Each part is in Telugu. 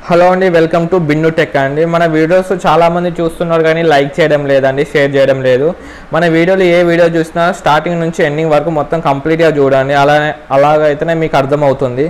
హలో అండి వెల్కమ్ టు బిన్ను టెక్ అండి మన వీడియోస్ చాలా మంది చూస్తున్నారు కానీ లైక్ చేయడం లేదండి షేర్ చేయడం లేదు మన వీడియోలు ఏ వీడియో చూసినా స్టార్టింగ్ నుంచి ఎండింగ్ వరకు మొత్తం కంప్లీట్గా చూడండి అలా అలాగైతేనే మీకు అర్థమవుతుంది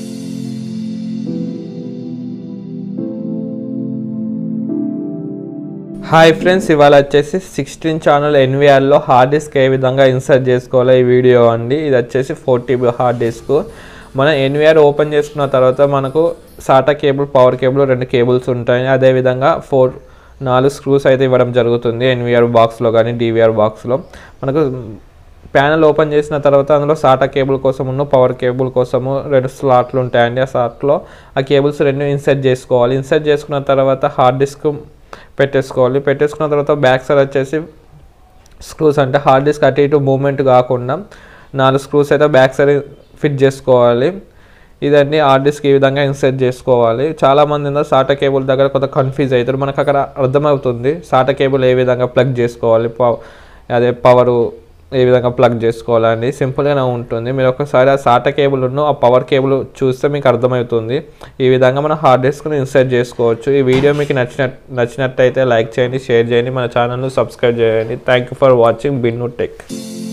హాయ్ ఫ్రెండ్స్ ఇవాళ వచ్చేసి సిక్స్టీన్ ఛానల్ ఎన్విఆర్లో హార్డ్ డిస్క్ ఏ విధంగా ఇన్సర్ట్ చేసుకోవాలో ఈ వీడియో అండి ఇది వచ్చేసి ఫోర్ టీబీ హార్డ్ డిస్క్ మనం ఎన్విఆర్ ఓపెన్ చేసుకున్న తర్వాత మనకు సాటా కేబుల్ పవర్ కేబుల్ రెండు కేబుల్స్ ఉంటాయి అదేవిధంగా ఫోర్ నాలుగు స్క్రూస్ అయితే ఇవ్వడం జరుగుతుంది ఎన్విఆర్ బాక్స్లో కానీ డివిఆర్ బాక్స్లో మనకు ప్యానల్ ఓపెన్ చేసిన తర్వాత అందులో సాటా కేబుల్ కోసము పవర్ కేబుల్ కోసము రెండు స్లాట్లు ఉంటాయండి ఆ స్లాట్లో ఆ కేబుల్స్ రెండు ఇన్సర్ట్ చేసుకోవాలి ఇన్సర్ట్ చేసుకున్న తర్వాత హార్డ్ డిస్క్ పెట్టేసుకోవాలి పెట్టేసుకున్న తర్వాత బ్యాక్ సైడ్ వచ్చేసి స్క్రూస్ అంటే హార్డ్ డిస్క్ అటు ఇటు మూమెంట్ కాకుండా నాలుగు స్క్రూస్ అయితే బ్యాక్ సైడ్ ఫిట్ చేసుకోవాలి ఇదన్నీ హార్డ్ డిస్క్ ఈ విధంగా ఇన్సర్ట్ చేసుకోవాలి చాలామంది ఏందో సాటా కేబుల్ దగ్గర కొంత కన్ఫ్యూజ్ అవుతారు మనకు అక్కడ అర్థమవుతుంది సాటా కేబుల్ ఏ విధంగా ప్లగ్ చేసుకోవాలి పవ- అదే పవరు ఏ విధంగా ప్లగ్ చేసుకోవాలని సింపుల్గానే ఉంటుంది మీరు ఒకసారి ఆ సాటా కేబుల్ ఉన్న ఆ పవర్ కేబుల్ చూస్తే మీకు అర్థమవుతుంది ఈ విధంగా మనం హార్డ్ డిస్క్ని ఇన్సర్ట్ చేసుకోవచ్చు ఈ వీడియో మీకు నచ్చిన నచ్చినట్టయితే లైక్ చేయండి షేర్ చేయండి మన ఛానల్ను సబ్స్క్రైబ్ చేయండి thank you for watching Binnu tech